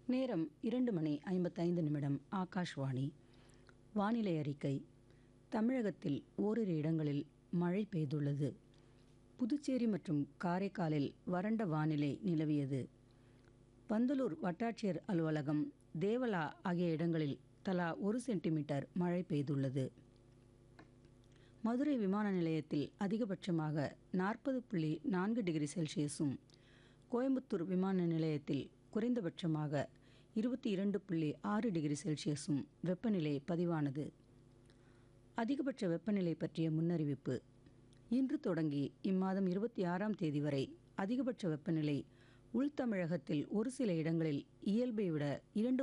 நேரம் இரண்டு மணி ஐம்பத்தைந்து நிமிடம் ஆகாஷ்வாணி வானிலை அறிக்கை தமிழகத்தில் ஓரிரு இடங்களில் மழை பெய்துள்ளது புதுச்சேரி மற்றும் காரைக்காலில் வறண்ட வானிலை நிலவியது பந்தலூர் வட்டாட்சியர் அலுவலகம் தேவலா ஆகிய இடங்களில் தலா ஒரு சென்டிமீட்டர் மழை பெய்துள்ளது மதுரை விமான நிலையத்தில் அதிகபட்சமாக நாற்பது புள்ளி நான்கு டிகிரி செல்சியஸும் கோயம்புத்தூர் விமான நிலையத்தில் குறைந்தபட்சமாக இருபத்தி இரண்டு புள்ளி ஆறு டிகிரி செல்சியஸும் வெப்பநிலை பதிவானது அதிகபட்ச வெப்பநிலை பற்றிய முன்னறிவிப்பு இன்று தொடங்கி இம்மாதம் இருபத்தி ஆறாம் தேதி வரை அதிகபட்ச வெப்பநிலை உள்தமிழகத்தில் ஒரு சில இடங்களில் இயல்பை விட இரண்டு